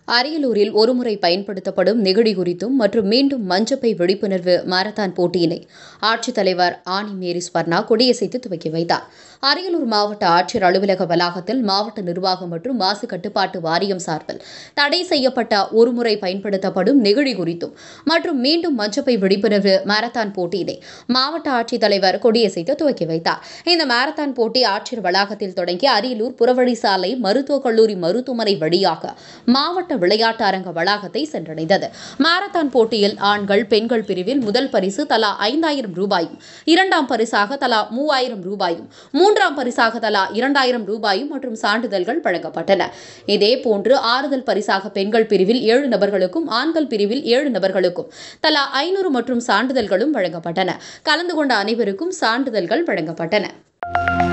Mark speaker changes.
Speaker 1: அரியலூரில் ஒருமுறை பயன்படுத்தப்படும் நெகிழி குறித்தும் மற்றும் மீண்டும் மஞ்சப்பை விழிப்புணர்வு மாரத்தான் போட்டியினை ஆட்சித்தலைவர் ஆனி மேரி ஸ்வர்ணா கொடியசைத்து துவக்கி வைத்தார் அரியலூர் மாவட்ட ஆட்சியர் அலுவலக வளாகத்தில் மாவட்ட நிர்வாகம் மற்றும் மாசு கட்டுப்பாட்டு வாரியம் சார்பில் தடை செய்யப்பட்ட ஒருமுறை பயன்படுத்தப்படும் நெகிழி குறித்தும் மற்றும் மீண்டும் மஞ்சப்பை விழிப்புணர்வு மாரத்தான் போட்டியினை மாவட்ட ஆட்சித்தலைவர் கொடியசைத்து துவக்கி வைத்தார் இந்த மாரத்தான் போட்டி ஆட்சியர் வளாகத்தில் தொடங்கி அரியலூர் புறவழி சாலை மருத்துவக் கல்லூரி மருத்துவமனை வழியாக மாவட்ட விளையாட்டு அரங்க வளாகத்தை சென்றடைந்தது மாரத்தான் போட்டியில் ஆண்கள் பெண்கள் பிரிவில் முதல் பரிசு தலா ஐந்தாயிரம் ரூபாயும் இரண்டாம் பரிசாக தலா மூவாயிரம் ரூபாயும் மூன்றாம் பரிசாக தலா இரண்டாயிரம் ரூபாயும் மற்றும் சான்றிதழ்கள் வழங்கப்பட்டன இதேபோன்று ஆறுதல் பரிசாக பெண்கள் பிரிவில் ஏழு நபர்களுக்கும் ஆண்கள் பிரிவில் ஏழு நபர்களுக்கும் தலா ஐநூறு மற்றும் சான்றிதழ்களும் வழங்கப்பட்டன கலந்து கொண்ட அனைவருக்கும் சான்றிதழ்கள் வழங்கப்பட்டன